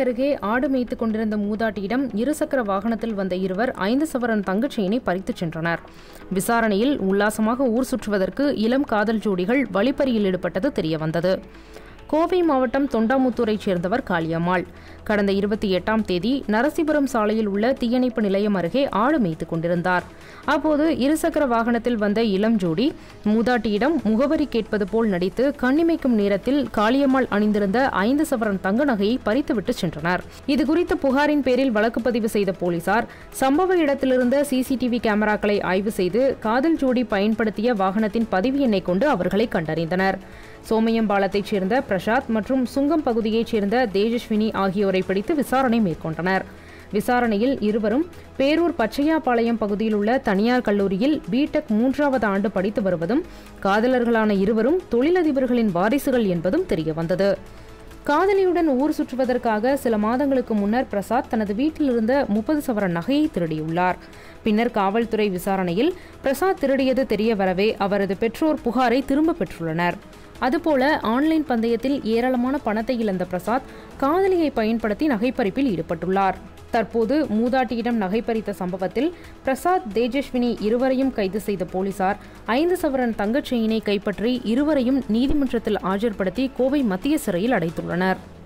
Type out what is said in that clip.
அருகே ஆடு மேய்த்துக் கொண்டிருந்த மூதாட்டியிடம் இருசக்கர வாகனத்தில் வந்த இருவர் ஐந்து சவரன் தங்கச்செயினை பறித்துச் சென்றனர் விசாரணையில் உல்லாசமாக ஊர் சுற்றுவதற்கு இளம் காதல் ஜோடிகள் வழிப்பறியில் ஈடுபட்டது தெரியவந்தது கோவை மாவட்டம் தொண்டாமுத்தூரைச் சேர்ந்தவர் காளியம்மாள் கடந்த இருபத்தி எட்டாம் தேதி நரசிபுரம் சாலையில் உள்ள தீயணைப்பு நிலையம் அருகே ஆடு மேய்த்துக் கொண்டிருந்தார் அப்போது இருசக்கர வாகனத்தில் வந்த இளம் ஜோடி மூதாட்டியிடம் முகவரி கேட்பது போல் நடித்து கண்ணிமைக்கும் நேரத்தில் காளியம்மாள் அணிந்திருந்த ஐந்து சவரன் தங்க நகையை பறித்துவிட்டு சென்றனர் இதுகுறித்த புகாரின் பேரில் வழக்கு பதிவு செய்த போலீசார் சம்பவ இடத்திலிருந்த சிசிடிவி கேமராக்களை ஆய்வு செய்து காதல் ஜோடி பயன்படுத்திய வாகனத்தின் பதிவு எண்ணை கொண்டு அவர்களை கண்டறிந்தனர் சோமயம்பாலத்தைச் சேர்ந்த பிரசாத் மற்றும் சுங்கம் பகுதியைச் சேர்ந்த தேஜஸ்வினி ஆகியோரை பிடித்து விசாரணை மேற்கொண்டனர் விசாரணையில் இருவரும் பேரூர் பச்சையாபாளையம் பகுதியில் உள்ள தனியார் கல்லூரியில் பிடெக் மூன்றாவது ஆண்டு படித்து வருவதும் காதலர்களான இருவரும் தொழிலதிபர்களின் வாரிசுகள் என்பதும் தெரியவந்தது காதலியுடன் ஊர் சுற்றுவதற்காக சில மாதங்களுக்கு முன்னர் பிரசாத் தனது வீட்டில் இருந்த முப்பது சவரன் நகையை திருடியுள்ளார் பின்னர் காவல்துறை விசாரணையில் பிரசாத் திருடியது தெரிய வரவே அவரது பெற்றோர் புகாரை திரும்ப பெற்றுள்ளனர் அதுபோல ஆன்லைன் பந்தயத்தில் ஏராளமான பணத்தை இழந்த பிரசாத் காதலியை பயன்படுத்தி நகைப்பறிப்பில் ஈடுபட்டுள்ளார் தற்போது மூதாட்டியிடம் நகைப்பறித்த சம்பவத்தில் பிரசாத் தேஜஸ்வினி இருவரையும் கைது செய்த போலீசார் ஐந்து சவரன் தங்கச் செயினை கைப்பற்றி இருவரையும் நீதிமன்றத்தில் ஆஜர்படுத்தி கோவை மத்திய சிறையில் அடைத்துள்ளனர்